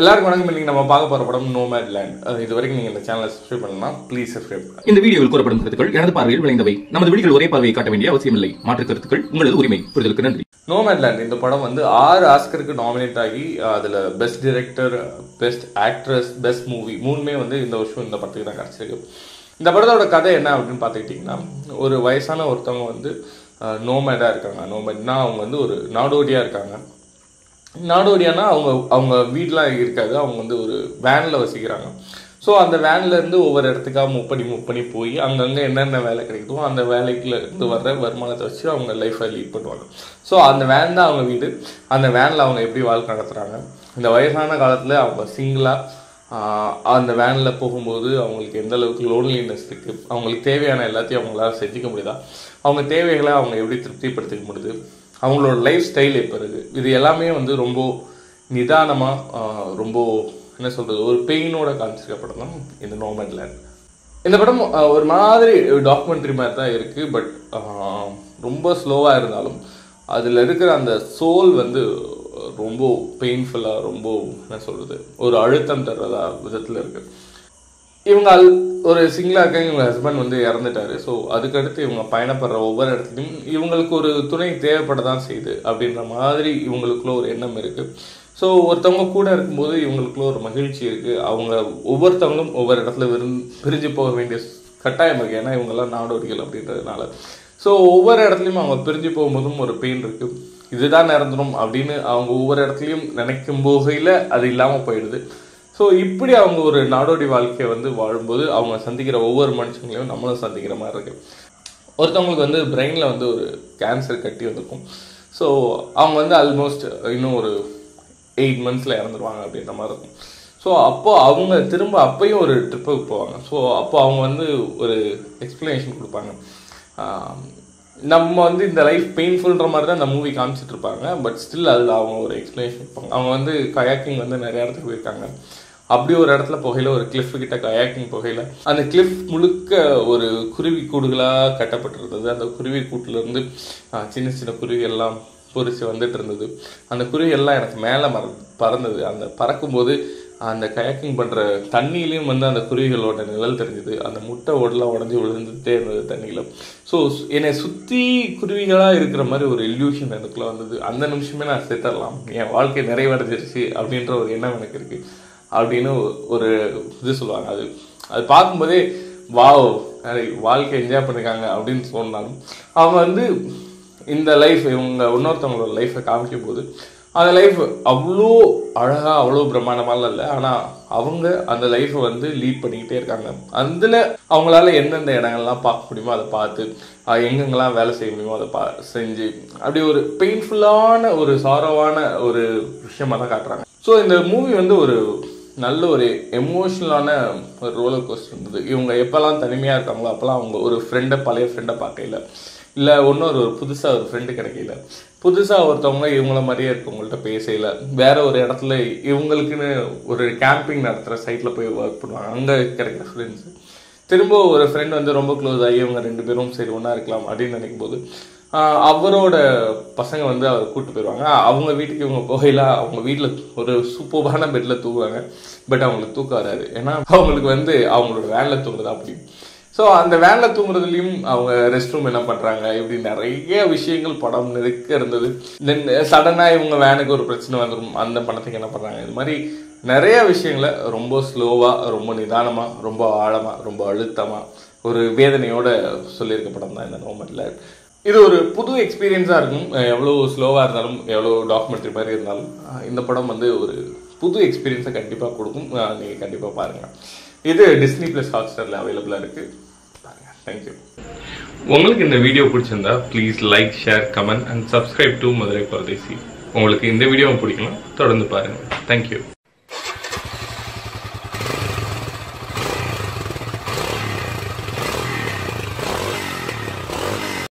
எல்லாருக்கும் வணக்கம் இன்னைக்கு நம்ம பார்க்க போற படம் நோமேட் லேண்ட் இது வரைக்கும் நீங்க இந்த சேனலை சப்ஸ்கிரைப் பண்ணலாம் ப்ளீஸ் சப்ஸ்கிரைப் இந்த வீடியோவில் கூறப்படும் கருத்துக்கள் எனது பார்வையில் விளைந்தவை நமது வீடுகள் ஒரே பார்வையை காட்ட வேண்டிய அவசியமில்லை மாற்று கருத்துக்கள் உங்களது உரிமை புரிதலுக்கு நன்றி நோமேட் லேண்ட் இந்த படம் வந்து ஆறு ஆஸ்கருக்கு நாமினேட் ஆகி அதுல best director best actress best movie மூணுமே வந்து இந்த வருஷம் இந்த படத்துக்கு தான் கிடச்சிருக்கு இந்த படத்தோட கதை என்ன அப்படின்னு பார்த்துக்கிட்டிங்கன்னா ஒரு வயசான ஒருத்தவங்க வந்து நோமேடாக இருக்காங்க நோமேட்னா அவங்க வந்து ஒரு நாடோடியாக இருக்காங்க நாடோடியானா அவங்க அவங்க வீடெலாம் இருக்காது அவங்க வந்து ஒரு வேனில் வசிக்கிறாங்க ஸோ அந்த வேன்ல இருந்து ஒவ்வொரு இடத்துக்காக மூவ் பண்ணி மூவ் பண்ணி போய் அங்கங்கே என்னென்ன வேலை கிடைக்குதோ அந்த வேலைக்குள்ள இருந்து வர்ற வருமானத்தை வச்சு அவங்க லைஃப்பை லீட் பண்ணுவாங்க ஸோ அந்த வேன் தான் அவங்க வீடு அந்த வேனில் அவங்க எப்படி வாழ்க்கை நடத்துகிறாங்க இந்த வயசான காலத்தில் அவங்க சிங்கிளாக அந்த வேனில் போகும்போது அவங்களுக்கு எந்த அளவுக்கு லோன்லினஸ் இருக்குது அவங்களுக்கு தேவையான எல்லாத்தையும் அவங்களால செஞ்சுக்க முடியுதா அவங்க தேவைகளை அவங்க எப்படி திருப்திப்படுத்திக்க முடியுது அவங்களோட லைஃப் ஸ்டைல் எப்போ இருக்குது இது எல்லாமே வந்து ரொம்ப நிதானமாக ரொம்ப என்ன சொல்கிறது ஒரு பெயினோட காமிச்சிருக்க படம் தான் இந்த நோமேட் லேண்ட் இந்த படம் ஆஹ், ஒரு மாதிரி டாக்குமெண்ட்ரி மாதிரி தான் இருக்குது பட் ரொம்ப ஸ்லோவாக இருந்தாலும் அதில் இருக்கிற அந்த சோல் வந்து ரொம்ப பெயின்ஃபுல்லாக ரொம்ப என்ன சொல்கிறது ஒரு அழுத்தம் தர்றதா விதத்தில் இருக்குது இவங்க அல் ஒரு சிங்கிளாக இருக்காங்க இவங்க ஹஸ்பண்ட் வந்து இறந்துட்டாரு ஸோ அதுக்கடுத்து இவங்க பயணப்படுற ஒவ்வொரு இடத்துலையும் இவங்களுக்கு ஒரு துணை தேவைப்பட தான் செய்யுது அப்படின்ற மாதிரி இவங்களுக்குள்ள ஒரு எண்ணம் இருக்கு ஸோ ஒருத்தவங்க கூட இருக்கும்போது இவங்களுக்குள்ள ஒரு மகிழ்ச்சி இருக்கு அவங்க ஒவ்வொருத்தவங்களும் ஒவ்வொரு இடத்துல விருந்து பிரிஞ்சு போக வேண்டிய கட்டாயம் இருக்கு ஏன்னா இவங்கெல்லாம் நாடோடிகள் அப்படின்றதுனால ஸோ ஒவ்வொரு இடத்துலையும் அவங்க பிரிஞ்சு போகும்போதும் ஒரு பெயின் இருக்கு இதுதான் நிரந்தரம் அப்படின்னு அவங்க ஒவ்வொரு இடத்துலையும் நினைக்கும் போகையில் அது இல்லாமல் போயிடுது ஸோ இப்படி அவங்க ஒரு நாடோடி வாழ்க்கையை வந்து வாழும்போது அவங்க சந்திக்கிற ஒவ்வொரு மனுஷங்களையும் நம்மளும் சந்திக்கிற மாதிரி இருக்கு ஒருத்தவங்களுக்கு வந்து பிரெயினில் வந்து ஒரு கேன்சர் கட்டி வந்திருக்கும் ஸோ அவங்க வந்து ஆல்மோஸ்ட் இன்னும் ஒரு எயிட் மந்த்ஸில் இறந்துருவாங்க அப்படின்ற மாதிரி இருக்கும் ஸோ அப்போ அவங்க திரும்ப அப்பயும் ஒரு ட்ரிப்புக்கு போவாங்க ஸோ அப்போ அவங்க வந்து ஒரு எக்ஸ்ப்ளனேஷன் கொடுப்பாங்க ஆஹ் நம்ம வந்து இந்த லைஃப் பெயின்ஃபுல்ன்ற மாதிரி தான் இந்த மூவி காமிச்சிட்டு இருப்பாங்க பட் ஸ்டில் அதில் அவங்க ஒரு எக்ஸ்ப்ளனேஷன் கொடுப்பாங்க அவங்க வந்து கயாக்கிங் வந்து நிறைய இடத்துக்கு போயிருக்காங்க அப்படி ஒரு இடத்துல புகையில ஒரு கிளிஃப் கிட்ட கயாக்கிங் புகையில அந்த கிளிஃப் முழுக்க ஒரு குருவி கூடுகளாக கட்டப்பட்டிருந்தது அந்த குருவி கூட்டுல இருந்து ஆஹ், சின்ன சின்ன குருவி எல்லாம் பொறிச்சு வந்துட்டு இருந்தது அந்த குருவி எல்லாம் எனக்கு மேலே மற பறந்தது அந்த பறக்கும்போது அந்த கயாக்கிங் பண்ற தண்ணியிலையும் வந்து அந்த குருவிகளோட நிழல் தெரிஞ்சது அந்த முட்டை ஓடலாம் உடஞ்சி விழுந்துட்டே இருந்தது தண்ணியில ஸோ என்னை சுத்தி குருவிகளா இருக்கிற மாதிரி ஒரு இல்யூஷன் எனக்குள்ள வந்தது அந்த நிமிஷமே நான் செத்துடலாம் என் வாழ்க்கை நிறைவடைஞ்சிருச்சு அப்படின்ற ஒரு எண்ணம் எனக்கு இருக்கு அப்படின்னு ஒரு இது சொல்லுவாங்க அது அது பார்க்கும்போதே வாவ் வாழ்க்கை என்ஜாய் பண்ணிருக்காங்க அப்படின்னு சொன்னாலும் அவங்க வந்து இந்த லைஃப் இவங்க இன்னொருத்தவங்களோட லைஃப்பை காமிக்கும் போது அந்த லைஃப் அவ்வளோ அழகாக அவ்வளோ பிரம்மாண்டமாலாம் இல்லை ஆனால் அவங்க அந்த லைஃப்பை வந்து லீட் பண்ணிக்கிட்டே இருக்காங்க அதில் அவங்களால எந்தெந்த இடங்கள்லாம் பார்க்க முடியுமோ அதை பார்த்து ஆஹ் எங்கெங்கெல்லாம் வேலை செய்ய முடியுமோ அதை பா செஞ்சு அப்படி ஒரு பெயின்ஃபுல்லான ஒரு சாரோவான ஒரு விஷயமா தான் காட்டுறாங்க ஸோ இந்த மூவி வந்து ஒரு நல்ல ஒரு எமோஷ்னலான ஒரு ரோலர் கோஸ்டர் இருந்தது இவங்க எப்போல்லாம் தனிமையாக இருக்காங்களோ அப்போல்லாம் அவங்க ஒரு ஃப்ரெண்டை பழைய ஃப்ரெண்டை பார்க்கல இல்லை இன்னொரு ஒரு புதுசாக ஒரு ஃப்ரெண்டு கிடைக்கல புதுசாக ஒருத்தவங்க இவங்கள மாதிரியே இருக்கவங்கள்ட்ட பேசல வேற ஒரு இடத்துல இவங்களுக்குன்னு ஒரு கேம்பிங் நடத்துகிற சைட்டில் போய் ஒர்க் பண்ணுவாங்க அங்கே கிடைக்கிற ஃப்ரெண்ட்ஸு திரும்ப ஒரு ஃப்ரெண்ட் வந்து ரொம்ப க்ளோஸ் ஆகி இவங்க ரெண்டு பேரும் சரி ஒன்றா இருக்கலாம் அப்படின்னு நினைக்கும் போது ஆஹ் அவரோட பசங்க வந்து அவர் கூட்டு போயிடுவாங்க அவங்க வீட்டுக்கு இவங்க போகையில அவங்க வீட்டில் ஒரு சூப்பரான பெட்டில் தூங்குவாங்க பட் அவங்களுக்கு தூக்கம் வராது ஏன்னா அவங்களுக்கு வந்து அவங்களோட வேனில் தூங்குறதா அப்படி ஸோ அந்த வேனில் தூங்குறதுலையும் அவங்க ரெஸ்ட் ரூம் என்ன பண்ணுறாங்க இப்படி நிறைய விஷயங்கள் படம் நெருக்க இருந்தது தென் சடனாக இவங்க வேனுக்கு ஒரு பிரச்சனை வந்துடும் அந்த பணத்துக்கு என்ன பண்ணுறாங்க இது மாதிரி நிறைய விஷயங்களை ரொம்ப ஸ்லோவாக ரொம்ப நிதானமாக ரொம்ப ஆழமாக ரொம்ப அழுத்தமாக ஒரு வேதனையோட சொல்லியிருக்க படம் தான் இந்த நோமெண்ட்ல இது ஒரு புது எக்ஸ்பீரியன்ஸாக இருக்கும் அஹ் எவ்வளோ ஸ்லோவாக இருந்தாலும் எவ்வளோ டாக்குமெண்ட்ரி மாதிரி இருந்தாலும் அஹ் இந்த படம் வந்து ஒரு புது எக்ஸ்பீரியன்ஸை கண்டிப்பாக கொடுக்கும் நீங்கள் கண்டிப்பாக பாருங்கள் இது டிஸ்னி ப்ளஸ் ஹாட் ஸ்டாரில் அவைலபிளாக இருக்குது பாருங்கள் தேங்க்யூ உங்களுக்கு இந்த வீடியோ பிடிச்சிருந்தா please like share comment and subscribe to Madurai Paradesi உங்களுக்கு இந்த வீடியோ பிடிக்கலாம் தொடர்ந்து பாருங்கள் தேங்க்யூ